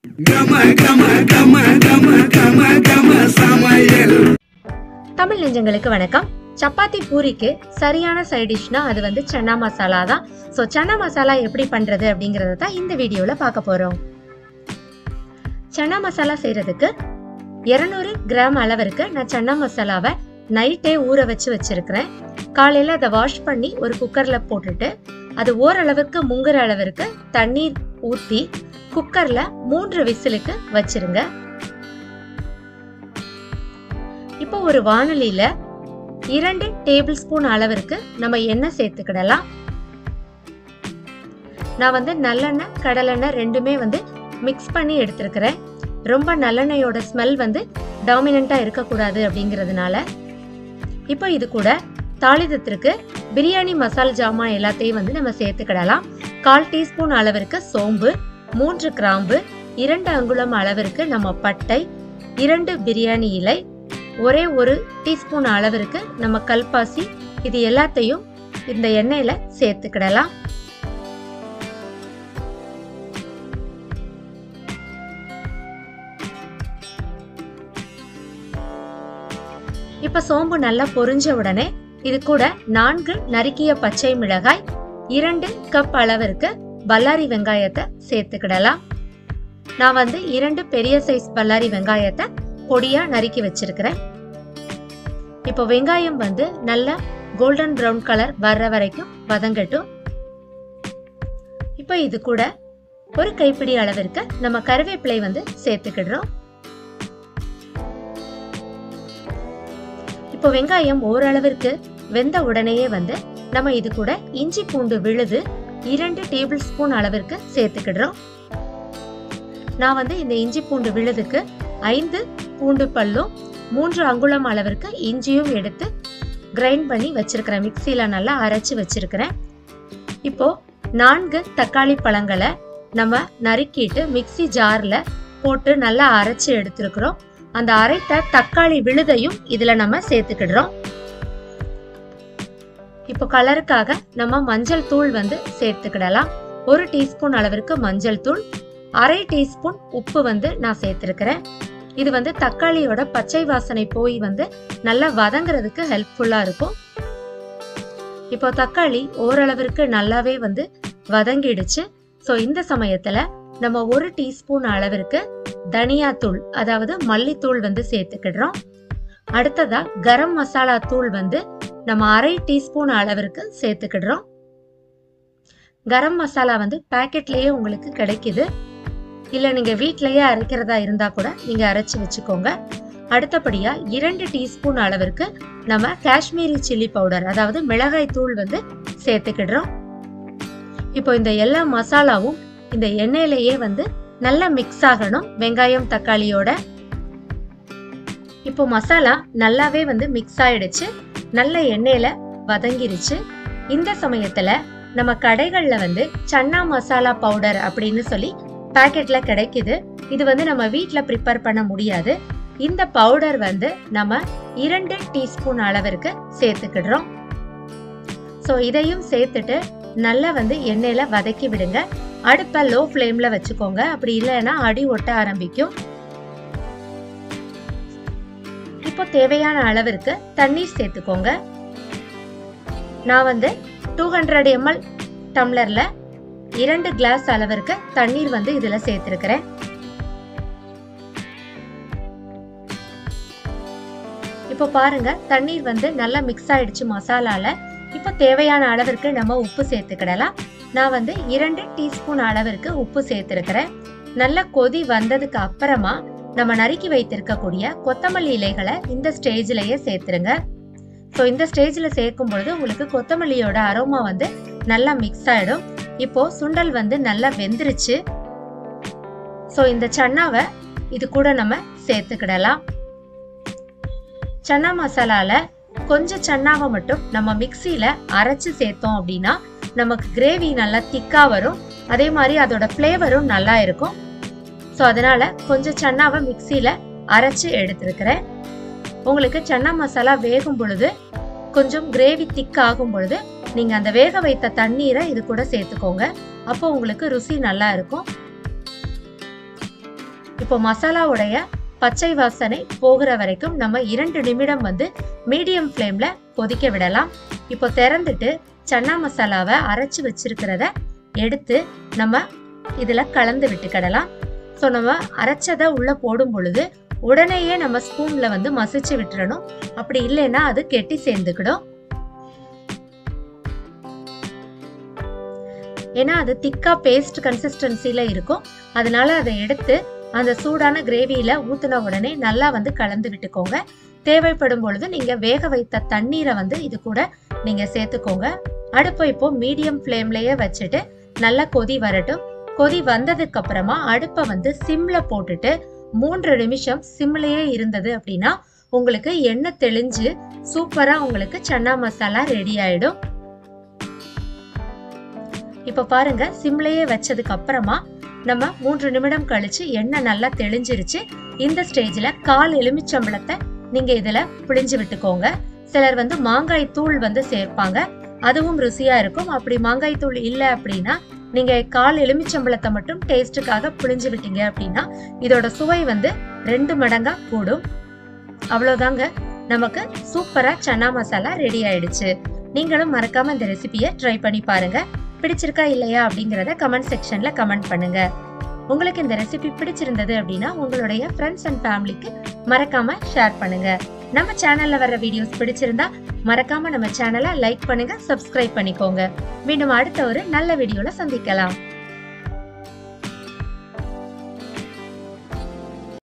கம கம கம கம கம கம சமையல் தமிழ் நெஞ்சங்களுக்கு வணக்கம் சப்பாத்தி பூரிக்கு சரியான சைட் டிஷ்னா அது வந்து சன்னா மசாலா தான் ஸோ சன்னா மசாலா எப்படி பண்றது அப்படிங்கறத தான் இந்த வீடியோல பார்க்க போறோம் சன்னா மசாலா செய்யறதுக்கு 200 கிராம் அளவிற்கு நான் சன்னா மசாலாவை நைட்டே ஊற வச்சு வச்சிருக்கிறேன் காலையில அதை வாஷ் பண்ணி ஒரு குக்கர்ல போட்டுட்டு அது ஓரளவுக்கு முங்குற அளவிற்கு தண்ணீர் ஊத்தி குக்கர்ல மூன்று விசிலுக்கு வச்சிருங்க இப்போ ஒரு வானொலியில இரண்டு டேபிள் ஸ்பூன் அளவிற்கு நம்ம எண்ணெய் சேர்த்துக்கிடலாம் நான் வந்து நல்லெண்ணெய் கடலெண்ணெய் ரெண்டுமே வந்து மிக்ஸ் பண்ணி எடுத்திருக்கிறேன் ரொம்ப நல்லெண்ணெயோட ஸ்மெல் வந்து டாமினண்டா இருக்கக்கூடாது அப்படிங்கிறதுனால இப்போ இது கூட தாளிதத்திற்கு பிரியாணி மசால் ஜாமான் எல்லாத்தையும் வந்து நம்ம சேர்த்துக்கிடலாம் கால் டீஸ்பூன் அளவிற்கு சோம்பு மூன்று கிராம்பு இரண்டு அங்குலம் அளவிற்கு நம்ம பட்டை இரண்டு பிரியாணி இலை ஒரே ஒரு டீஸ்பூன் அளவிற்கு நம்ம கல்பாசி இது எல்லாத்தையும் இந்த எண்ணெயில சேர்த்துக்கிடலாம் இப்ப சோம்பு நல்லா பொரிஞ்ச உடனே இது கூட நான்கு நறுக்கிய பச்சை மிளகாய் இரண்டு கப் அளவிற்கு பல்லாரி வெங்காயத்தை சேர்த்துக்கிடலாம் நான் வந்து இரண்டு பெரிய சைஸ் பல்லாரி வெங்காயத்தை பொடியா நறுக்கி வச்சிருக்கிறேன் இப்போ வெங்காயம் வந்து நல்லா கோல்டன் பிரவுன் கலர் வர்ற வரைக்கும் வதங்கட்டும் இப்போ இது கூட ஒரு கைப்பிடி அளவிற்கு நம்ம கருவேப்பிலை வந்து சேர்த்துக்கிடுறோம் இப்போ வெங்காயம் ஓரளவிற்கு வெந்த உடனேயே வந்து நம்ம இது கூட இஞ்சி பூண்டு விழுது இரண்டு டேபிள் ஸ்பூன் அளவிற்கு சேர்த்துக்கிடுறோம் நான் வந்து இந்த இஞ்சி பூண்டு விழுதுக்கு ஐந்து பூண்டு பல்லும் மூன்று அங்குலம் அளவிற்கு இஞ்சியும் எடுத்து கிரைண்ட் பண்ணி வச்சிருக்கிறேன் மிக்சியில நல்லா அரைச்சு வச்சிருக்கிறேன் இப்போ நான்கு தக்காளி பழங்களை நம்ம நறுக்கிட்டு மிக்ஸி ஜார்ல போட்டு நல்லா அரைச்சு எடுத்திருக்கிறோம் அந்த அரைத்த தக்காளி விழுதையும் இதுல நம்ம சேர்த்துக்கிடுறோம் இப்போ கலருக்காக நம்ம மஞ்சள் தூள் வந்து சேர்த்துக்கிடலாம் ஒரு டீஸ்பூன் அளவிற்கு மஞ்சள் தூள் அரை டீஸ்பூன் உப்பு வந்து நான் சேர்த்திருக்கிறேன் இது வந்து தக்காளியோட பச்சை வாசனை போய் வந்து நல்லா வதங்குறதுக்கு ஹெல்ப்ஃபுல்லா இருக்கும் இப்போ தக்காளி ஓரளவிற்கு நல்லாவே வந்து வதங்கிடுச்சு ஸோ இந்த சமயத்துல நம்ம ஒரு டீஸ்பூன் அளவிற்கு தனியாத்தூள் அதாவது மல்லித்தூள் வந்து சேர்த்துக்கிடுறோம் அடுத்ததா கரம் மசாலா தூள் வந்து நம்ம அரை டீஸ்பூன் அளவிற்கு சேர்த்துக்கிடுறோம் கரம் மசாலா வந்து பேக்கெட்லயே உங்களுக்கு கிடைக்குது இல்ல நீங்க வீட்லயே அரைக்கிறதா இருந்தா கூட நீங்க அரைச்சு வச்சுக்கோங்க அடுத்தபடியா இரண்டு டீஸ்பூன் அளவிற்கு நம்ம காஷ்மீரி சில்லி பவுடர் அதாவது மிளகாய் தூள் வந்து சேர்த்துக்கிடுறோம் இப்போ இந்த எல்லா மசாலாவும் இந்த எண்ணெயிலேயே வந்து நல்லா மிக்ஸ் ஆகணும் வெங்காயம் தக்காளியோட இப்போ மசாலா நல்லாவே வந்து மிக்ஸ் ஆயிடுச்சு நல்ல எண்ணெயில வதங்கிருச்சு இந்த சமயத்துல நம்ம கடைகள்ல வந்து சன்னா மசாலா பவுடர் அப்படின்னு சொல்லி பாக்கெட்ல கிடைக்குது இது வந்து நம்ம வீட்ல ப்ரிப்பேர் பண்ண முடியாது இந்த பவுடர் வந்து நம்ம இரண்டு டீஸ்பூன் அளவிற்கு சேர்த்துக்கிடுறோம் ஸோ இதையும் சேர்த்துட்டு நல்லா வந்து எண்ணெயில வதக்கி விடுங்க அடுப்பை லோ ஃப்ளேம்ல வச்சுக்கோங்க அப்படி இல்லைன்னா அடி ஒட்ட ஆரம்பிக்கும் இப்போ தேவையான அளவிற்கு தண்ணீர் சேர்த்துக்கோங்க நான் வந்து டூ ஹண்ட்ரட் எம்எல் டம்ளர்ல இரண்டு கிளாஸ் அளவிற்கு தண்ணீர் வந்து இதுல சேர்த்திருக்கிறேன் இப்போ பாருங்க தண்ணீர் வந்து நல்லா மிக்ஸ் ஆயிடுச்சு மசாலால இப்போ தேவையான அளவிற்கு நம்ம உப்பு சேர்த்துக்கிடலாம் நான் வந்து இரண்டு டீஸ்பூன் அளவிற்கு உப்பு சேர்த்திருக்கிறேன் நல்ல கொதி வந்ததுக்கு அப்புறமா நம்ம நறுக்கி வைத்திருக்கக்கூடிய கொத்தமல்லி இலைகளை இந்த ஸ்டேஜ்லயே சேர்த்துருங்க ஸோ இந்த ஸ்டேஜில் சேர்க்கும் பொழுது உங்களுக்கு கொத்தமல்லியோட அரோமா வந்து நல்லா மிக்ஸ் ஆயிடும் இப்போ சுண்டல் வந்து நல்லா வெந்துருச்சு ஸோ இந்த சன்னாவை இது கூட நம்ம சேர்த்துக்கிடலாம் சன்னா மசாலால கொஞ்சம் சன்னாவை மட்டும் நம்ம மிக்சியில அரைச்சு சேர்த்தோம் அப்படின்னா நமக்கு கிரேவி நல்லா திக்கா வரும் அதே மாதிரி அதோட ஃப்ளேவரும் நல்லா இருக்கும் ஸோ அதனால கொஞ்சம் சன்னாவை மிக்சியில அரைச்சு எடுத்திருக்கிறேன் உங்களுக்கு சன்னா மசாலா வேகும் பொழுது கொஞ்சம் கிரேவி திக் ஆகும் பொழுது நீங்க அந்த வேக வைத்த தண்ணீரை இது கூட சேர்த்துக்கோங்க அப்போ உங்களுக்கு ருசி நல்லா இருக்கும் இப்போ மசாலாவுடைய பச்சை வாசனை போகிற வரைக்கும் நம்ம இரண்டு நிமிடம் வந்து மீடியம் ஃப்ளேம்ல கொதிக்க விடலாம் இப்போ திறந்துட்டு சன்னா மசாலாவை அரைச்சு வச்சிருக்கிறத எடுத்து நம்ம இதுல கலந்து விட்டுக்கிடலாம் ஸோ நம்ம அரைச்சதை உள்ள போடும் பொழுது உடனேயே நம்ம ஸ்பூன்ல வந்து மசிச்சு விட்டுறணும் அப்படி இல்லைன்னா அது கெட்டி சேர்ந்துக்கிடும் ஏன்னா அது திக்கா பேஸ்ட் கன்சிஸ்டன்சில இருக்கும் அதனால அதை எடுத்து அந்த சூடான கிரேவியில ஊத்துன உடனே நல்லா வந்து கலந்து விட்டுக்கோங்க தேவைப்படும் பொழுது நீங்க வேக வைத்த தண்ணீரை வந்து இது கூட நீங்க சேர்த்துக்கோங்க அடுப்பை இப்போ மீடியம் ஃப்ளேம்லயே வச்சுட்டு நல்லா கொதி வரட்டும் கொதி வந்ததுக்கு அப்புறமா அடுப்பை வந்து சிம்ல போட்டுட்டு மூன்று நிமிஷம் சிம்லயே இருந்தது அப்படின்னா உங்களுக்கு எண்ணெய் தெளிஞ்சு சூப்பரா உங்களுக்கு சன்னா மசாலா ரெடி ஆயிடும் இப்ப பாருங்க சிம்லயே வச்சதுக்கு அப்புறமா நம்ம மூன்று நிமிடம் கழிச்சு எண்ணெய் நல்லா தெளிஞ்சிருச்சு இந்த ஸ்டேஜ்ல கால் எலுமிச்சம்பழத்தை நீங்க இதுல பிழிஞ்சு விட்டுக்கோங்க சிலர் வந்து மாங்காய் தூள் வந்து சேர்ப்பாங்க அதுவும் ருசியா இருக்கும் அப்படி மாங்காய் தூள் இல்ல அப்படின்னா நீங்க கால் எலுமிச்சம்பழத்தை மட்டும் டேஸ்ட்டுக்காக பிழிஞ்சு விட்டீங்க அப்படின்னா இதோட சுவை வந்து ரெண்டு மடங்கா கூடும் அவ்வளவுதாங்க நமக்கு சூப்பரா சன்னா மசாலா ரெடி ஆயிடுச்சு நீங்களும் மறக்காம இந்த ரெசிபியை ட்ரை பண்ணி பாருங்க பிடிச்சிருக்கா இல்லையா அப்படிங்கறத கமெண்ட் செக்ஷன்ல கமெண்ட் பண்ணுங்க உங்களுக்கு இந்த ரெசிபி பிடிச்சிருந்தது அப்படின்னா உங்களுடைய ஃப்ரெண்ட்ஸ் அண்ட் ஃபேமிலிக்கு மறக்காம ஷேர் பண்ணுங்க நம்ம சேனல்ல வர வீடியோஸ் பிடிச்சிருந்தா மறக்காம நம்ம சேனலை லைக் பண்ணுங்க சப்ஸ்கிரைப் பண்ணிக்கோங்க மீண்டும் அடுத்த ஒரு நல்ல வீடியோல சந்திக்கலாம்